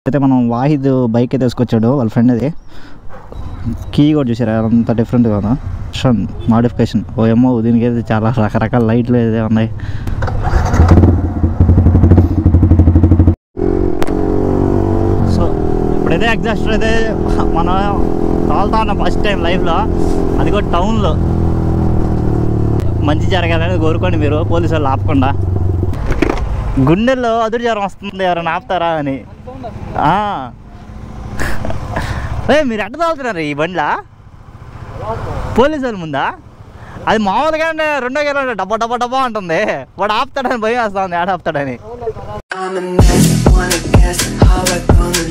అయితే మనం వాహిద్ బైక్ అయితే తీసుకొచ్చాడు వాళ్ళ ఫ్రెండ్ అది కీ కూడా చూసారా అంత డిఫరెంట్ కదా షన్ మాడిఫికేషన్ ఓ ఏమో దీనికి అయితే చాలా రకరకాల లైట్లు అయితే ఉన్నాయి సో ఇప్పుడైతే ఎగ్జాస్ట్ అయితే మనం తోలుతా ఉన్నాం ఫస్ట్ టైం లైఫ్లో అది కూడా టౌన్లో మంచి జరగాలని కోరుకోండి మీరు పోలీసు వాళ్ళు ఆపకుండా గుండెల్లో అదురు జ్వరం వస్తుంది ఎవరైనా ఆపుతారా అని ఆ. ఏ మీరు ఎట్ట తాగుతున్నారు ఈ బండ్లా పోలీసు వాళ్ళ ముందా అది మామూలుగానే రెండో గేల డబ్బా డబ్బా డబ్బా అంటుంది వాడు ఆపుతాడని భయం వేస్తా ఉంది ఆడ ఆపుతాడని I'm a mess, wanna guess how I gonna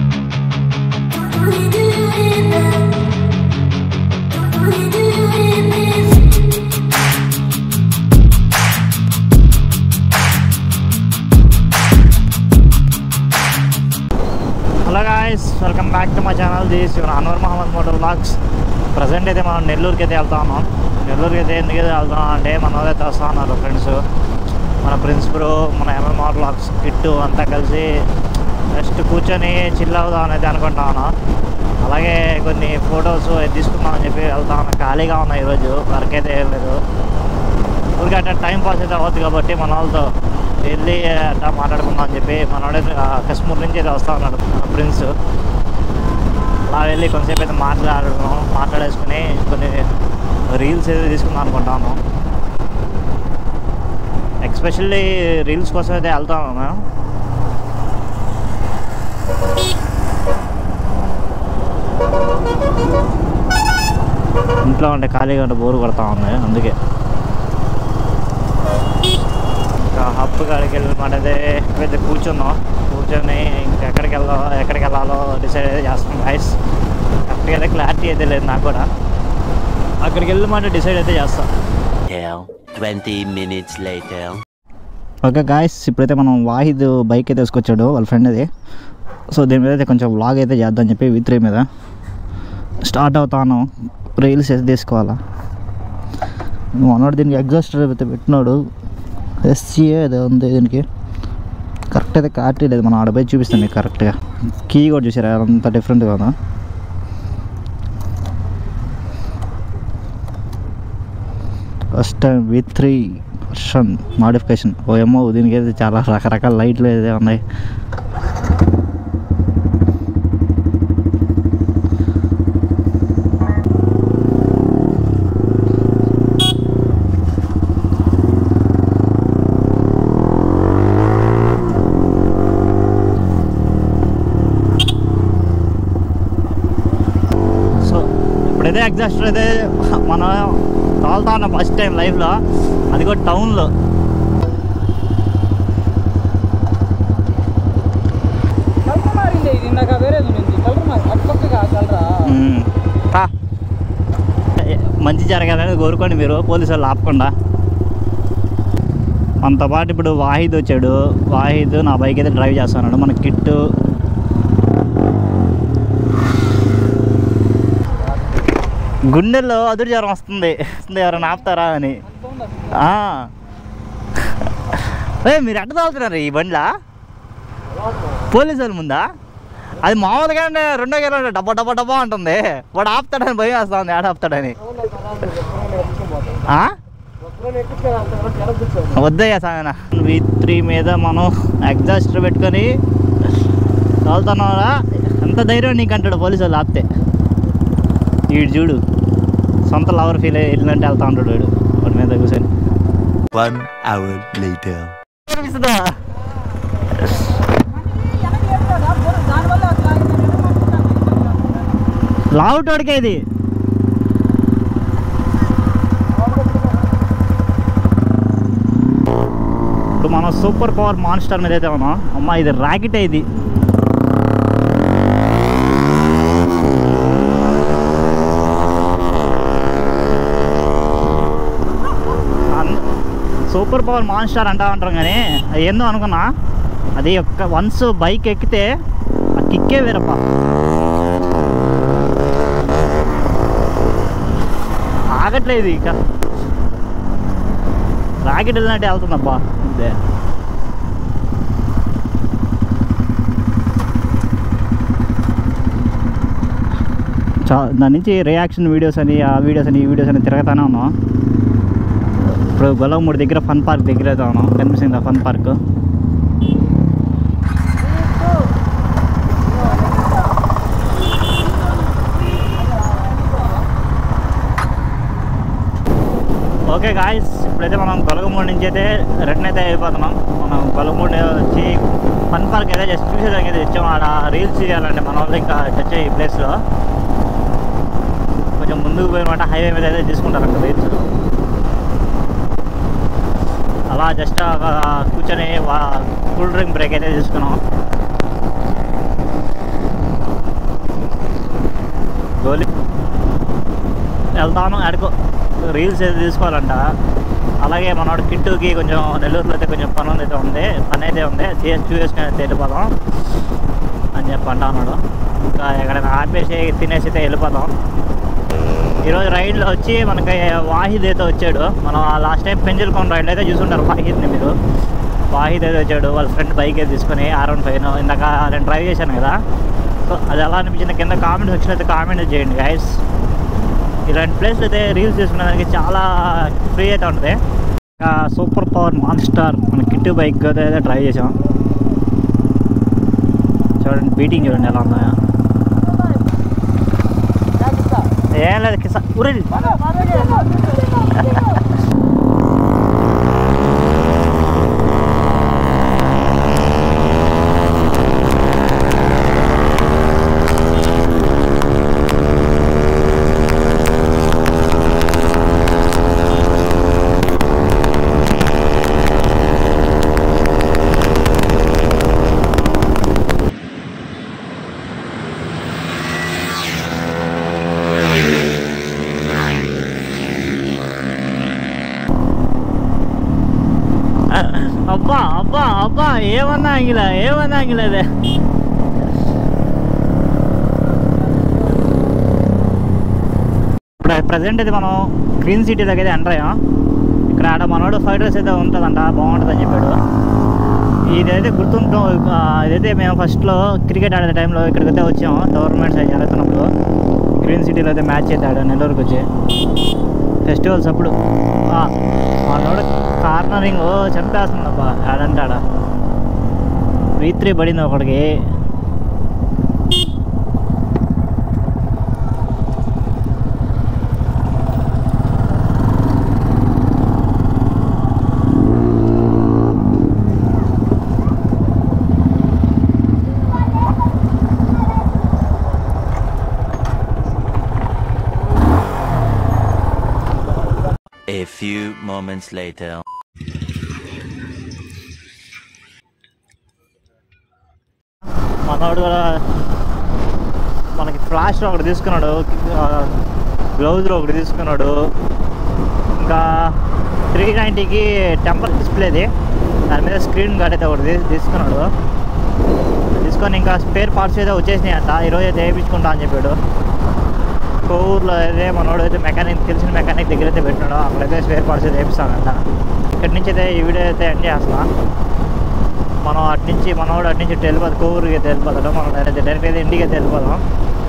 hello guys welcome back to my channel this your Anwar Mohammed moto vlogs present అయితే మనం నెల్లూరుకి అయితే వెళ్తా ఉన్నాం నెల్లూరుకి అయితే ఎందుకు అయితే వెళ్తాం అంటే మన వాళ్ళు అయితే వస్తా ఉన్నారు ఫ్రెండ్స్ మన ప్రిన్స్ బ్రో మన ఎంఎల్ మోటో వ్లాగ్స్ కిట్టు అంతా కలిసి జస్ట్ కూర్చొని చిల్ అవుదాం అనేది అనుకుంటా ఉన్నాం అలాగే కొన్ని ఫొటోస్ తీసుకుందాం అని చెప్పి వెళ్తా ఉన్నాం ఖాళీగా ఉన్నాం ఈరోజు వర్క్ అయితే ఏం లేదు ఊరికే అట్లా టైం పాస్ అయితే అవుతుంది కాబట్టి మన వాళ్ళతో వెళ్ళి అట్లా మాట్లాడుకుందాం అని చెప్పి మనోడే కశ్మూర్ నుంచి అయితే వస్తా ఉన్నాడు మన ప్రిన్స్ అలా వెళ్ళి కొంతసేపు అయితే మాట్లాడడం మాట్లాడేసుకుని కొన్ని రీల్స్ అయితే తీసుకుందాం అనుకుంటాను ఎక్స్పెషల్లీ రీల్స్ కోసం అయితే వెళ్తాను మేము ఇంట్లో ఉంటే ఖాళీగా ఉంటే బోరు కొడతా ఉంది అందుకే ఇంకా హబ్ కాడికి వెళ్ళమంటే పెద్ద కూర్చున్నాం కూర్చొని ఇంకా ఎక్కడికి వెళ్ళాలో ఎక్కడికి వెళ్ళాలో డిసైడ్ అయితే చేస్తాం గైస్ కరెక్ట్గా అయితే క్లారిటీ అయితే లేదు నాకు కూడా అక్కడికి వెళ్ళమంటే డిసైడ్ అయితే చేస్తాం Tell 20 minutes later. Okay guys ఇప్పుడైతే మనం వాహిద్ బైక్ అయితే తీసుకొచ్చాడు వాళ్ళ ఫ్రెండ్ అది సో దీని మీద అయితే కొంచెం వ్లాగ్ అయితే చేద్దాం చెప్పి వి త్రీ మీద స్టార్ట్ అవుతాను రీల్స్ అయితే తీసుకోవాలా మనోడు దీనికి ఎగ్జాస్టర్ అయితే పెట్టినాడు ఎస్సీఏ ఏదో ఉంది దీనికి కరెక్ట్ అయితే క్లారిటీ లేదు మనం ఆడ పోయి చూపిస్తాం మీకు కరెక్ట్గా కీ కూడా చూసారా అంత డిఫరెంట్ కదా first time V three version modification ఓ ఏమో దీనికి అయితే చాలా రకరకాల లైట్లు అయితే ఉన్నాయి సో ఇప్పుడైతే ఎగ్జాస్టర్ అయితే మనం తోలుతా ఉన్నాం ఫస్ట్ టైం లైఫ్లో అది కూడా టౌన్లో కలర్ మారింది ఇది ఇందాక వేరేది ఉంది కలర్ మారి అటుపక్కగా కలరా మ్మ్. రా. ఏ- మంచి జరగాలని కోరుకోండి మీరు పోలీసు వాళ్ళు ఆపకుండా మనతో పాటు ఇప్పుడు వాహిద్ వచ్చాడు వాహిద్ నా బైక్ అయితే డ్రైవ్ చేస్తున్నాడు మన కిట్టు గుండెల్లో అదురు జ్వరం వస్తుంది వస్తుంది ఎవరైనా ఆపుతారా అని ఆ. ఏ మీరు ఎట్ట తాగుతున్నారు ఈ బండ్లా పోలీసు వాళ్ళ ముందా అది మామూలుగానే రెండో గేల డబ్బా డబ్బా డబ్బా అంటుంది వాడు ఆపుతాడని భయం వేస్తా ఉంది ఆడ ఆపుతాడని ఆ? వద్దయ్యా సాగన వి త్రీ మీద మనం ఎగ్జాస్టర్ పెట్టుకొని తోలుతున్నారా ఎంత ధైర్యం నీకు అంటాడు పోలీసు వాళ్ళు ఆపితే వీడు చూడు సొంత లవర్ ఫీల్ అయ్యి వెళ్ళినట్టు వెళ్తా ఉంటాడు వీడు వాడి మీద కూర్చొని One hour later. అనిపిస్తుందా దానివల్ల అట్లా లావుటోడికే ఇది ఇప్పుడు మనం సూపర్ పవర్ మాన్స్టర్ మీద అయితే ఉన్నాం అమ్మ ఇది ర్యాకెటే ఇది అన్- సూపర్ పవర్ మాన్స్టర్ అంటా ఉంటాం కానీ అది ఏందో అనుకున్నా అది ఒక్క వన్స్ బైక్ ఎక్కితే ఆ కిక్కే వేరప్ప ఆగట్లేదు ఇక రాకెట్ వెళ్ళినట్టు వెళ్తుందబ్బా అంతే చా దాని నుంచి రియాక్షన్ వీడియోస్ అని ఆ వీడియోస్ అని ఈ వీడియోస్ అని తిరగతానే ఉన్నాం ఇప్పుడు గొల్లమూడి దగ్గర ఫన్ పార్క్ దగ్గర అయితే ఉన్నాం కనిపిస్తుంది ఆ ఫన్ పార్క్ ఓకే గాయస్ ఇప్పుడైతే మనం గొలగమూడి నుంచి అయితే రిటర్న్ అయితే అయిపోతున్నాం మనం గొలగమూడి వచ్చి ఫన్ పార్క్ అయితే జస్ట్ చూసేదానికి అయితే వచ్చాం ఆడ రీల్స్ చేయాలంటే మన వాళ్ళు ఇంకా టచ్ ఈ ప్లేస్లో కొంచెం ముందుకు పోయినమాట హైవే మీద అయితే తీసుకుంటారు అక్కడ రీల్స్ అలా జస్ట్ కూర్చొని వా- కూల్ డ్రింక్ బ్రేక్ అయితే తీసుకున్నాం గోలీ వెళ్తాను అడుకో రీల్స్ అయితే తీసుకోవాలంట అలాగే మనోడు కిట్టుకి కొంచెం నెల్లూరులో అయితే కొంచెం పని అయితే ఉంది పని అయితే ఉంది చేసి చూసేసుకుని అయితే వెళ్ళిపోదాం అని చెప్పి అంటా ఉన్నాడు ఇంకా ఎక్కడైనా ఆపేసి తినేసి అయితే వెళ్ళిపోదాం ఈరోజు రైడ్లో వచ్చి మనకి వాహిద్ అయితే వచ్చాడు మనం లాస్ట్ టైం పెంజల్కొండ రైడ్లో అయితే చూసుంటారు వాహిద్ని మీరు వాహిద్ అయితే వచ్చాడు వాళ్ళ ఫ్రెండ్ బైక్ అయితే తీసుకొని ఆర్ వన్ ఫైవ్ ఇందాక నేను డ్రైవ్ చేశాను కదా సో అది ఎలా అనిపించింది కింద కామెంట్స్ వచ్చినైతే కామెంట్ చేయండి గైస్ ఇలాంటి ప్లేస్లో అయితే రీల్స్ చేసుకునే దానికి చాలా ఫ్రీ అయితే ఉంటుంది ఇంకా సూపర్ పవర్ మాన్స్టార్ మన కిట్టు బైక్ అయితే ట్రై చేసాం చూడండి బీటింగ్ చూడండి ఎలా ఉందా ఏం లేదు కిసా ఉరి అబ్బా అబ్బా అబ్బా ఏమన్నా ఆగిలా ఏమన్నా ఆగిలేదే ఇప్పుడు ప్రజెంట్ అయితే మనం గ్రీన్ సిటీ దగ్గర అయితే ఎంటర్ అయ్యాం ఇక్కడ ఆడ మనోడు ఫ్రైడ్ రైస్ అయితే ఉంటుందంట బాగుంటుందని చెప్పాడు ఇదైతే గుర్తుంటాం ఆ, ఇదైతే మేము ఫస్ట్లో క్రికెట్ ఆడే టైంలో ఇక్కడికైతే వచ్చాము గవర్నమెంట్ సైడ్ జరుగుతున్నప్పుడు గ్రీన్ సిటీలో అయితే మ్యాచ్ అయితే ఆడాం నెల్లూరుకి వచ్చి ఫెస్టివల్స్ అప్పుడు ఆ, మనోడు కార్నరింగ్ చంపేస్తుందబ్బా ఆడంటాడ వీ త్రీ పడింది ఒకడికి A few moments later. మనోడు కూడా మనకి ఫ్లాష్లో ఒకటి తీసుకున్నాడు గ్లౌజ్లో ఒకటి తీసుకున్నాడు ఇంకా త్రీ నైంటీకి టెంపర్ డిస్ప్లేది దాని మీద స్క్రీన్ గార్డ్ అయితే ఒకటి తీ- తీసుకున్నాడు తీసుకొని ఇంకా స్పేర్ పార్ట్స్ అయితే వచ్చేసినాయి అంట ఈరోజు అయితే వేయించుకుంటా అని చెప్పాడు కోవూరులో అయితే మనోడు అయితే మెకానిక్ తెలిసిన మెకానిక్ దగ్గర అయితే పెట్టినాడు అక్కడైతే స్పేర్ పార్ట్స్ అయితే వేపిస్తానంట ఇక్కడి నుంచి అయితే ఈ వీడియో అయితే ఎండ్ చేస్తున్నా మనం అటు నుంచి మనోడు అటు నుంచి ఇటు వెళ్ళిపోదు కోవూరుకి అయితే వెళ్ళిపోతాడు మనం డైరెక్ట్ డైరెక్ట్ అయితే ఇంటికి అయితే వెళ్ళిపోదాం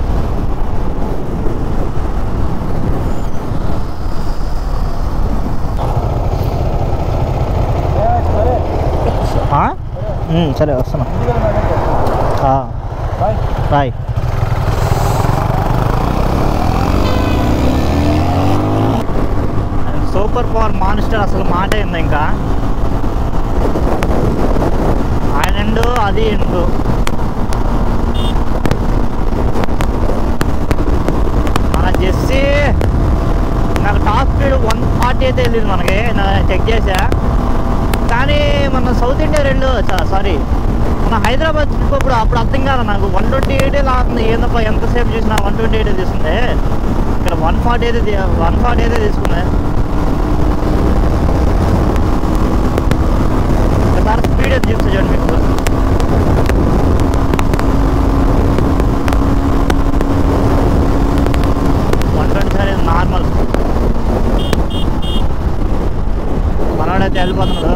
ఆ? ఉమ్, సరే వస్తున్నా ఆ, బాయ్ సూపర్ పవర్ మాన్స్టర్ అసలు మాట ఏంది ఇంకా ఆయన ఎండు అది ఎండు మన జెస్సీ నాకు టాప్ స్పీడ్ వన్ ఫార్టీ అయితే వెళ్ళింది మనకి నేను చెక్ చేసా కానీ మన సౌత్ ఇండియా రెండు సారీ మన హైదరాబాద్ ట్రిప్ అప్పుడు అప్పుడు అర్థం కాదు నాకు వన్ ట్వంటీ ఎయిటే లాగుతుంది ఏందప్ప ఎంతసేపు చూసినా వన్ ట్వంటీ ఎయిటే తీసుకుంది ఇక్కడ వన్ ఫార్టీ అయితే వన్ ఫార్టీ అయితే తీసుకుంది ఒకసారి స్పీడ్ అయితే చూస్తే చూడండి మీకు వన్ ట్వంటీ సార్ నార్మల్ మనోడైతే వెళ్ళిపోతున్నాడు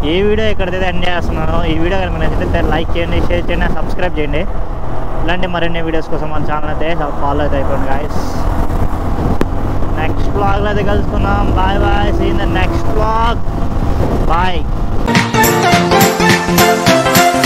ఈ వీడియో ఇక్కడైతే ఎండ్ చేస్తున్నాను ఈ వీడియో కనుక నచ్చితే లైక్ చేయండి షేర్ చేయండి సబ్స్క్రైబ్ చేయండి ఇలాంటి మరిన్ని వీడియోస్ కోసం మన ఛానల్ అయితే ఫాలో అయితే అయిపోయింది గాయస్ నెక్స్ట్ బ్లాగ్లో అయితే కలుసుకుందాం bye bye see in the next blog bye